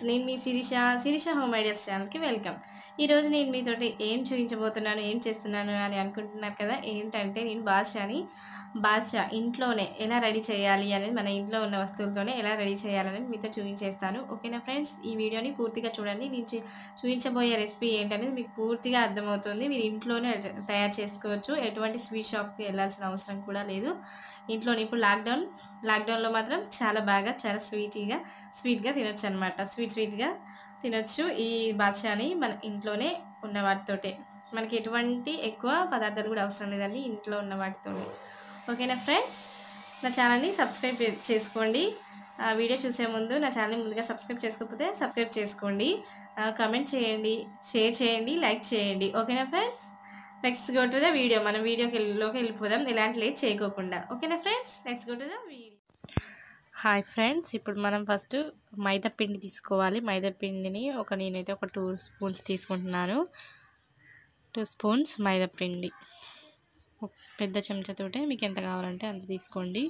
నేను మీ Sirisha Sirisha home ideas ఛానల్కి వెల్కమ్ ఈరోజు నేను మీతోటి ఏం చూపించబోతున్నాను ఏం చేస్తున్నాను అని అనుకుంటున్నారు కదా ఏంటంటే నేను బాద్షాని బాద్షా ఇంట్లోనే ఎలా రెడీ చేయాలి అనేది మన ఇంట్లో ఉన్న వస్తువులతోనే ఎలా రెడీ చేయాలనేది మీతో చూపించేస్తాను ఓకేనా ఫ్రెండ్స్ ఈ వీడియోని పూర్తిగా చూడండి నేను చూ- చూపించబోయే రెసిపీ ఏంటనేది మీకు పూర్తిగా అర్థమవుతుంది మీరు ఇంట్లోనే తయారు చేసుకోవచ్చు ఎటువంటి స్వీట్ షాప్కి వెళ్ళాల్సిన అవసరం కూడా లేదు ఇంట్లోనే ఇప్పుడు లాక్డౌన్ లాక్డౌన్లో మాత్రం చాలా బాగా చాలా స్వీటీగా స్వీట్గా తినొచ్చు అనమాట స్వీట్ స్వీట్గా తినొచ్చు ఈ బాద్షాని మన ఇంట్లోనే ఉన్న వాటితోటే మనకి ఎటువంటి ఎక్కువ పదార్థాలు కూడా అవసరం లేదండి ఇంట్లో ఉన్న వాటితోనే ఓకేనా ఫ్రెండ్స్ నా ఛానల్ని సబ్స్క్రైబ్ చే- చేసుకోండి ఆ వీడియో చూసే ముందు నా ఛానల్ని ముందుగా సబ్స్క్రైబ్ చేసుకోకపోతే సబ్స్క్రైబ్ చేసుకోండి కమెంట్ చేయండి షేర్ చేయండి లైక్ చేయండి ఓకేనా friends next go to the video మనం వీడియోకి లోకి వెళ్ళిపోదాం ఎలాంటి లేట్ చేయకోకుండా ఓకేనా friends next go to the video hi friends ఇప్పుడు మనం ఫస్ట్ మైదా పిండి తీసుకోవాలి మైదా పిండిని ఒక నేనైతే ఒక టూ స్పూన్స్ తీసుకుంటున్నాను టూ స్పూన్స్ మైదా పిండి ఒక పెద్ద చెంచాతోటే మీకు ఎంత కావాలంటే అంత తీసుకోండి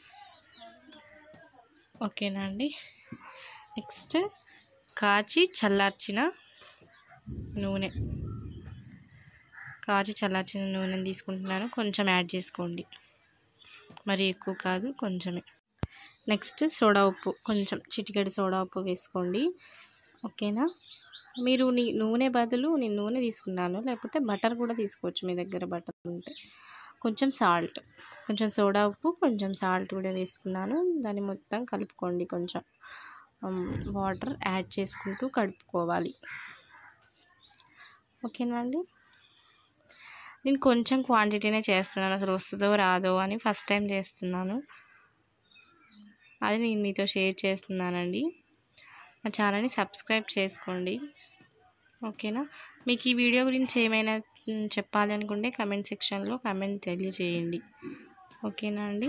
ఓకేనా అండి నెక్స్ట్ కాచి చల్లార్చిన నూనె కాచి చల్లార్చిన నూనెని తీసుకుంటున్నాను కొంచెం యాడ్ చేసుకోండి మరి ఎక్కువ కాదు కొంచెమే నెక్స్ట్ సోడా ఉప్పు కొంచెం చిటికెడు సోడా ఉప్పు వేసుకోండి ఓకేనా మీరు నీ నూనె బదులు నేను నూనె తీసుకున్నాను లేకపోతే బటర్ కూడా తీసుకోవచ్చు మీ దగ్గర బటర్ ఉంటే కొంచెం సాల్ట్ కొంచెం సోడా ఉప్పు కొంచెం సాల్ట్ కూడా వేసుకున్నాను దాన్ని మొత్తం కలుపుకోండి కొంచెం వాటర్ యాడ్ చేసుకుంటూ కలుపుకోవాలి ఓకేనా అండి నేను కొంచెం క్వాంటిటీనే చేస్తున్నాను అసలు వస్తుందో రాదో అని ఫస్ట్ టైం చేస్తున్నాను అది నేను మీతో షేర్ చేస్తున్నానండి నా ఛానల్ని సబ్స్క్రైబ్ చేసుకోండి ఓకేనా మీకు ఈ వీడియో గురించి ఏమైనా మ్, చెప్పాలి అనుకుంటే కమెంట్ సెక్షన్లో కమెంట్ తెలియజేయండి ఓకేనా అండి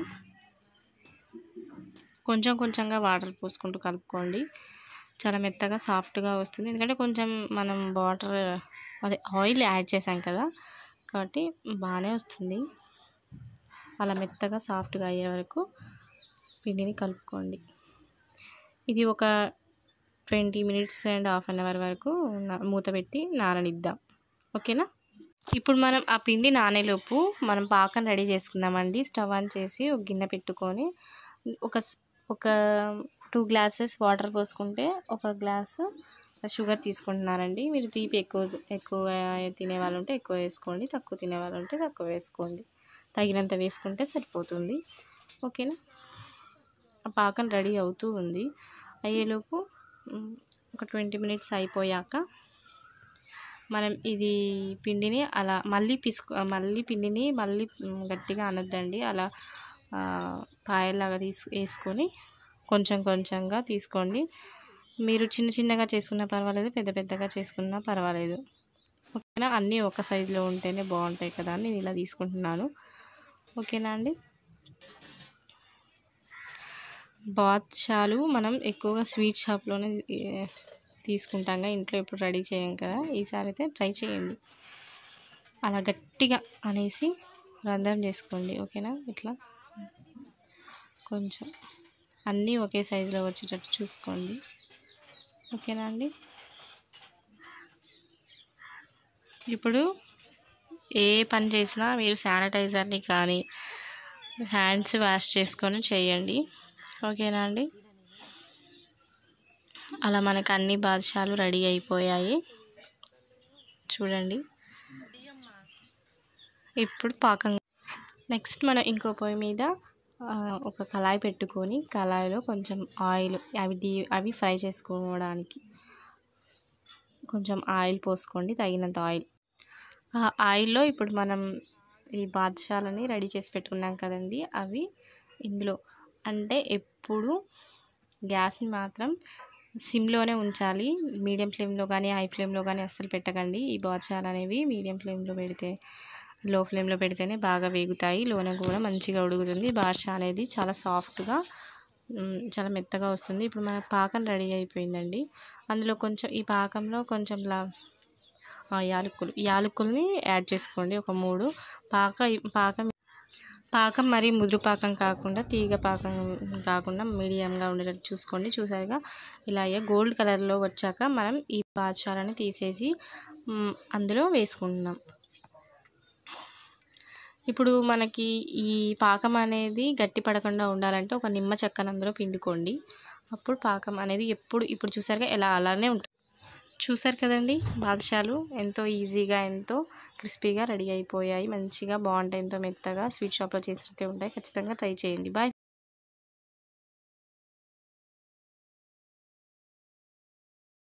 కొంచెం కొంచెంగా వాటర్ పోసుకుంటూ కలుపుకోండి చాలా మెత్తగా సాఫ్ట్గా వస్తుంది ఎందుకంటే కొంచెం మనం వాటర్ అదే ఆయిల్ యాడ్ చేసాం కదా కాబట్టి బాగానే వస్తుంది అలా మెత్తగా సాఫ్ట్గా అయ్యే వరకు పిండిని కలుపుకోండి ఇది ఒక twenty minutes and half an hour వరకు నా- మూత పెట్టి నాననిద్దాం ఓకేనా ఇప్పుడు మనం ఆ పిండి నానేలోపు మనం పాకం రెడీ చేసుకుందామండి స్టవ్ ఆన్ చేసి ఒక గిన్నె పెట్టుకొని ఒక స్- ఒక టూ గ్లాసెస్ వాటర్ పోసుకుంటే ఒక గ్లాసు షుగర్ తీసుకుంటున్నారండి మీరు తీపి ఎక్కువ ఎక్కువ తినే వాళ్ళు ఉంటే ఎక్కువ వేసుకోండి తక్కువ తినే వాళ్ళు ఉంటే తక్కువ వేసుకోండి తగినంత వేసుకుంటే సరిపోతుంది ఓకేనా ఆ పాకం రెడీ అవుతూ ఉంది అయ్యేలోపు మ్, ఒక ట్వంటీ మినిట్స్ అయిపోయాక మనం ఇది పిండిని అలా మళ్ళీ పిసుకు మళ్ళీ పిండిని మళ్ళీ మ్, గట్టిగా అనొద్దండి అలా ఆ, పాయల్లాగా తీసు వేసుకొని కొంచెం కొంచెంగా తీసుకోండి మీరు చిన్న చిన్నగా చేసుకున్నా పర్వాలేదు పెద్ద పెద్దగా చేసుకున్నా పర్వాలేదు ఓకేనా అన్నీ ఒక సైజులో ఉంటేనే బాగుంటాయి కదా అని నేను ఇలా తీసుకుంటున్నాను ఓకేనా అండి బాద్షాలు మనం ఎక్కువగా స్వీట్ షాప్లోనే ఏ, తీసుకుంటాం ఇంట్లో ఎప్పుడు రెడీ చేయం కదా ఈసారి అయితే ట్రై చేయండి అలా గట్టిగా అనేసి రంధ్రం చేసుకోండి ఓకేనా ఇట్లా కొంచెం అన్నీ ఒకే సైజులో వచ్చేటట్టు చూసుకోండి ఓకేనా అండి ఇప్పుడు ఏ పని చేసినా మీరు శానిటైజర్ని కానీ హ్యాండ్స్ వాష్ చేసుకొని చేయండి ఓకేనా అండి అలా మనకు అన్ని బాదుషాలు రెడీ అయిపోయాయి చూడండి ఇప్పుడు పాకం నెక్స్ట్ మనం ఇంకో పొయ్యి మీద ఆ, ఒక కళాయి పెట్టుకొని కళాయిలో కొంచెం ఆయిల్ అవి డీ అవి ఫ్రై చేసుకోవడానికి కొంచెం ఆయిల్ పోసుకోండి తగినంత ఆయిల్ ఆ ఆయిల్లో ఇప్పుడు మనం ఈ బాదుషాలని రెడీ చేసి పెట్టుకున్నాం కదండి అవి ఇందులో అంటే ఎప్పుడు గ్యాస్ని మాత్రం సిమ్లోనే ఉంచాలి మీడియం ఫ్లేమ్లో కానీ హై ఫ్లేమ్లో కానీ అస్సలు పెట్టకండి ఈ బాదుషాలు అనేవి మీడియం ఫ్లేమ్లో పెడితే లో ఫ్లేమ్లో పెడితేనే బాగా వేగుతాయి లోన కూడా మంచిగా ఉడుకుతుంది బాదుషా అనేది చాలా సాఫ్ట్గా మ్, చాలా మెత్తగా వస్తుంది ఇప్పుడు మన పాకం రెడీ అయిపోయిందండి అందులో కొంచెం ఈ పాకంలో కొంచెం లా ఆ, యాలకులు యాలకుల్ని యాడ్ చేసుకోండి ఒక మూడు పాక పాకం పాకం మరి ముదురు పాకం కాకుండా తీగ పాకం కాకుండా మీడియంగా ఉండేటట్టు చూసుకోండి చూసారుగా ఇలా అయ్యే గోల్డ్ కలర్లో వచ్చాక మనం ఈ బాదుషాలని తీసేసి మ్, అందులో వేసుకుంటున్నాం ఇప్పుడు మనకి ఈ పాకం అనేది గట్టి పడకుండా ఉండాలంటే ఒక నిమ్మ చెక్కను అందులో పిండుకోండి అప్పుడు పాకం అనేది ఎప్పుడు ఇప్పుడు చూసారుగా ఎలా అలానే ఉంటుంది చూసారు కదండి బాదుషాలు ఎంతో ఈజీగా ఎంతో క్రిస్పీగా రెడీ అయిపోయాయి మంచిగా బాగుంటాయి ఎంతో మెత్తగా స్వీట్ షాప్లో చేసినట్టే ఉంటాయి ఖచ్చితంగా ట్రై చేయండి బాయ్